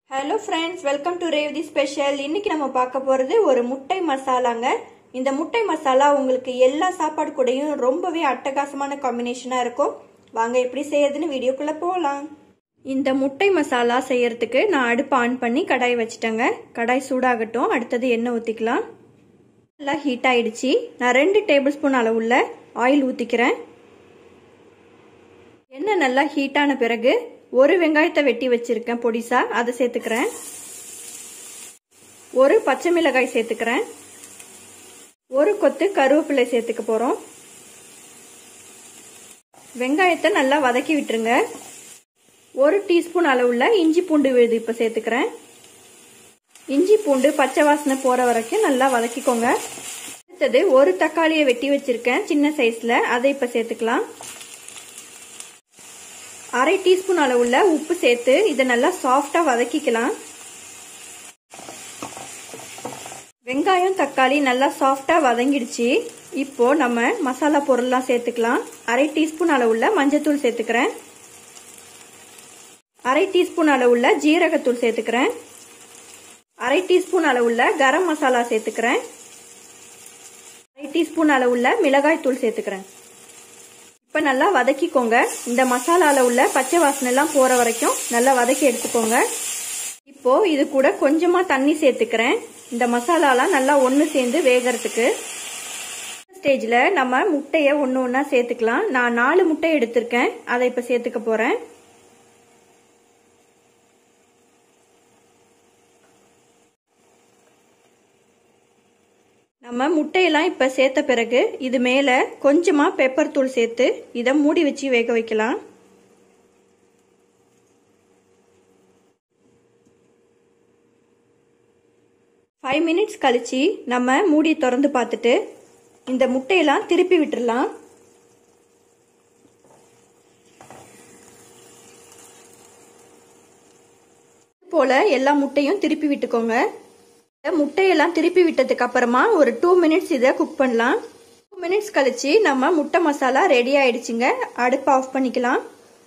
hello friends welcome to Revathi special இன்னைக்கு நம்ம பார்க்க போகிறது ஒரு முட்டை மசாலாங்க இந்த முட்டை மசாலா உங்களுக்கு எல்லா சாப்பாடு கூடயும் ரொம்பவே அட்டகாசமான காம்பினேஷனாக இருக்கும் வாங்க எப்படி செய்யறதுன்னு வீடியோக்குள்ளே போகலாம் இந்த முட்டை மசாலா செய்யறதுக்கு நான் அடுப்பு ஆன் பண்ணி கடாய் வச்சுட்டேங்க கடாய் சூடாகட்டும் அடுத்தது எண்ணெய் ஊற்றிக்கலாம் நல்லா ஹீட் ஆயிடுச்சு நான் ரெண்டு டேபிள் ஸ்பூன் அளவுள்ள ஆயில் ஊற்றிக்கிறேன் எண்ணெய் நல்லா ஹீட்டான பிறகு ஒரு வெங்காயத்தை வெட்டி வச்சிருக்கேன் பொடிசா அதை சேர்த்துக்கிறேன் ஒரு பச்சை மிளகாய் சேர்த்துக்கிறேன் ஒரு கொத்து கருவேப்பிலை சேர்த்துக்க போகிறோம் வெங்காயத்தை நல்லா வதக்கி விட்டுருங்க ஒரு டீஸ்பூன் அளவுள்ள இஞ்சி பூண்டு விழுது இப்போ சேர்த்துக்கிறேன் இஞ்சி பூண்டு பச்சை வாசனை போகிற வரைக்கும் நல்லா வதக்கிக்கோங்க அடுத்தது ஒரு தக்காளியை வெட்டி வச்சிருக்கேன் சின்ன சைஸில் அதை இப்போ சேர்த்துக்கலாம் அரை டீஸ்பூன் அளவுள்ள உப்பு சேர்த்து இதை நல்லா சாஃப்டாக வதக்கிக்கலாம் வெங்காயம் தக்காளி நல்லா சாஃப்டாக வதங்கிடுச்சு இப்போ நம்ம மசாலா பொருள்லாம் சேர்த்துக்கலாம் அரை டீஸ்பூன் அளவுள்ள மஞ்சத்தூள் சேர்த்துக்கிறேன் அரை டீஸ்பூன் அளவுள்ள ஜீரகத்தூள் சேர்த்துக்கிறேன் அரை டீஸ்பூன் அளவுள்ள கரம் மசாலா சேர்த்துக்கிறேன் அரை டீஸ்பூன் அளவுள்ள மிளகாய் தூள் சேர்த்துக்கிறேன் இப்போ நல்லா வதக்கிக்கோங்க இந்த மசாலாவில் உள்ள பச்சை வாசனை எல்லாம் போகிற வரைக்கும் நல்லா வதக்கி எடுத்துக்கோங்க இப்போ இது கூட கொஞ்சமாக தண்ணி சேர்த்துக்கிறேன் இந்த மசாலாலாம் நல்லா ஒன்று சேர்ந்து வேகிறதுக்கு ஸ்டேஜில் நம்ம முட்டையை ஒன்று ஒன்றா சேர்த்துக்கலாம் நான் நாலு முட்டை எடுத்திருக்கேன் அதை இப்போ சேர்த்துக்க போகிறேன் நம்ம முட்டையெல்லாம் இப்போ சேர்த்த பிறகு இது மேலே கொஞ்சமாக பெப்பர் தூள் சேர்த்து இதை மூடி வச்சு வேக வைக்கலாம் ஃபைவ் மினிட்ஸ் கழிச்சு நம்ம மூடி திறந்து பார்த்துட்டு இந்த முட்டையெல்லாம் திருப்பி விட்டுடலாம் போல எல்லா முட்டையும் திருப்பி விட்டுக்கோங்க முட்டையெல்லாம் திருப்பி விட்டதுக்கு அப்புறமா ஒரு டூ மினிட்ஸ் இதை குக் பண்ணலாம் டூ மினிட்ஸ் கழிச்சு நம்ம முட்டை மசாலா ரெடி ஆயிடுச்சுங்க அடுப்பு ஆஃப் பண்ணிக்கலாம்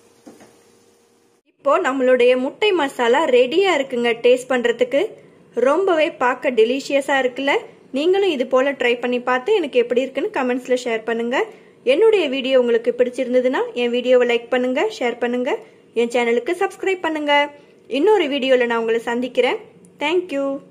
இப்போ நம்மளுடைய முட்டை மசாலா ரெடியா இருக்குங்க டேஸ்ட் பண்றதுக்கு ரொம்பவே பார்க்க டெலிஷியஸா இருக்குல்ல நீங்களும் இது போல ட்ரை பண்ணி பார்த்து எனக்கு எப்படி இருக்குன்னு கமெண்ட்ஸ்ல ஷேர் பண்ணுங்க என்னுடைய வீடியோ உங்களுக்கு பிடிச்சிருந்ததுன்னா என் வீடியோவை லைக் பண்ணுங்க ஷேர் பண்ணுங்க என் சேனலுக்கு சப்ஸ்கிரைப் பண்ணுங்க இன்னொரு வீடியோவில் நான் உங்களை சந்திக்கிறேன் தேங்க்யூ